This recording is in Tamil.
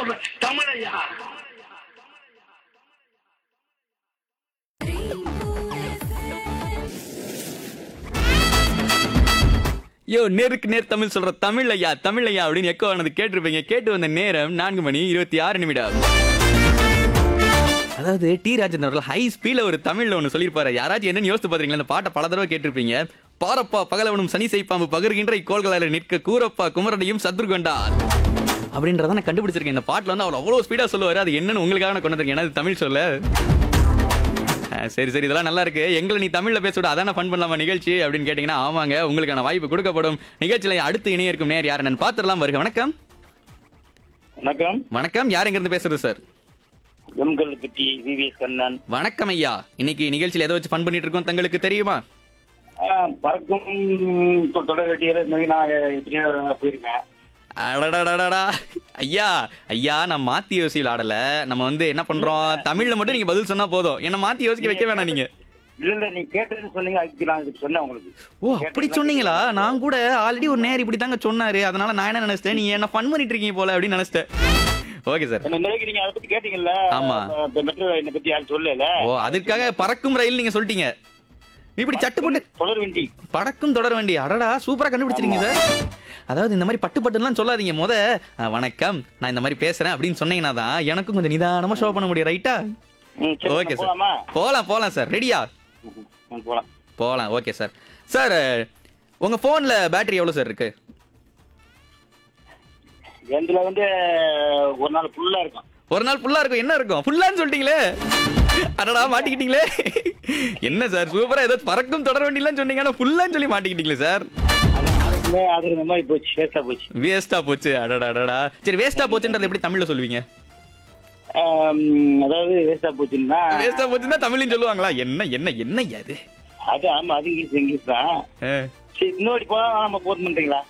தமிழ் தமிழையா யோ நேருக்கு நேர் தமிழ் சொல்ற தமிழ் ஐயா தமிழ் ஐயா அப்படின்னு எக்கோ ஆனது கேட்டிருப்பீங்க கேட்டு வந்த நேரம் நான்கு மணி இருபத்தி ஆறு நிமிடம் அதாவது டி ராஜன் அவர்கள் ஹை ஸ்பீட்ல ஒரு தமிழ்ல ஒன்று சொல்லியிருப்பாரு யாராச்சும் என்னன்னு யோசித்து பாத்தீங்களா அந்த பாட்டை பல தடவை கேட்டிருப்பீங்க பாரப்பா பகலவனும் சனி செய்ப்பாம்பு பகர்கின்ற இக்கோள்களால் நிற்க கூரப்பா குமரனையும் சத்ரு கொண்டார் அப்படின்றத நான் கண்டுபிடிச்சிருக்கேன் இந்த பாட்டில் வந்து அவர் அவ்வளோ ஸ்பீடாக சொல்லுவார் அது என்னன்னு உங்களுக்காக நான் கொண்டு வந்திருக்கேன் ஏன்னா இது தமிழ் சொல்ல ஆ, சரி சரி இதெல்லாம் நல்லா இருக்கு எங்களை நீ தமிழ்ல பேசுட அதான ஃபன் பண்ணலாமா நிகழ்ச்சி அப்படின்னு கேட்டீங்கன்னா ஆமாங்க உங்களுக்கான வாய்ப்பு கொடுக்கப்படும் நிகழ்ச்சியில அடுத்து இணைய இருக்கும் நேர் யார் நான் பார்த்துடலாம் வருக வணக்கம் வணக்கம் வணக்கம் யார் எங்க இருந்து பேசுறது சார் எம்கள் பற்றி விவிஎஸ் கண்ணன் வணக்கம் ஐயா இன்னைக்கு நிகழ்ச்சியில எதை வச்சு ஃபன் பண்ணிட்டு இருக்கோம் தங்களுக்கு தெரியுமா ஆஹ், பறக்கும் தொ- தொடர் வெட்டியர் இந்த மாதிரி நான் எப்படியோ போயிருக்கேன் அடடடடடா ஐயா ஐயா நான் மாத்தி யோசி விளாடல நம்ம வந்து என்ன பண்றோம் தமிழ்ல மட்டும் நீங்க பதில் சொன்னா போதும் என்ன மாத்தி யோசிக்க வைக்க வேணாம் நீங்க இல்ல இல்ல நீ கேட்டதுன்னு சொன்னீங்க அதுக்கு நான் இதுக்கு சொன்னேன் உங்களுக்கு ஓ அப்படி சொன்னீங்களா நான் கூட ஆல்ரெடி ஒரு நேர் இப்படி தாங்க சொன்னாரு அதனால நான் என்ன நினைச்சிட்டேன் நீங்க என்ன ஃபன் பண்ணிட்டு இருக்கீங்க போல அப்படின்னு நினைச்சிட்டேன் ஓகே சார் என்ன நிலைக்கு நீங்க அதை பத்தி கேட்டீங்கல்ல ஆமா. இந்த மெட்ரோ என்னை பத்தி யாரும் சொல்லல ஓ அதுக்காக பறக்கும் ரயில் நீங்க சொல்லிட்டீங்க இப்படி சட்டு போட்டு தொடர் வண்டி பறக்கும் தொடர் வண்டி அடடா சூப்பரா கண்டுபிடிச்சிருங்க சார் அதாவது இந்த மாதிரி பட்டு பட்டுலாம் சொல்லாதீங்க முத அஹ், வணக்கம் நான் இந்த மாதிரி பேசுறேன் அப்படின்னு சொன்னீங்கன்னா தான் எனக்கும் கொஞ்சம் நிதானமா ஷோ பண்ண முடியும் ரைட்டா ம், சரி, ஓகே நான் சார் போலாமா போலாம் போலாம் சார் ரெடியா ம், போலாம் போலாம் ஓகே சார் சார் உங்க போன்ல பேட்டரி எவ்வளவு சார் இருக்கு எந்துல வந்து ஒரு நாள் ஃபுல்லா இருக்கும் ஒரு நாள் ஃபுல்லா இருக்கும் என்ன இருக்கும் ஃபுல்லான்னு சொல்லிட்டீங்களே அடடா மாட்டிக்கிட்டீங்களே என்ன சார் சூப்பரா ஏதோ பறக்கும் தொடர் வண்டிலாம் சொன்னீங்க ஆனா ஃபுல்லான்னு சொல்லி மாட்டிக்கிட்டீங்களே சார் அதுக்குமே அது இந்த மாதிரி போச்சு வேஸ்டா போச்சு வேஸ்டா போச்சு அடடா அடடா சரி வேஸ்டா போச்சுன்றது எப்படி தமிழ்ல சொல்லுவீங்க ஆம், அதாவது வேஸ்டா போச்சுன்னா வேஸ்டா போச்சுன்னா தமிழ்லையும் சொல்லுவாங்களா என்ன என்ன என்ன அது அது ஆமா அது இங்கிலீஷ் இங்கிலீஷ் தான் ஆ. சரி இன்னொரு போலாம் நம்ம போன் பண்றீங்களா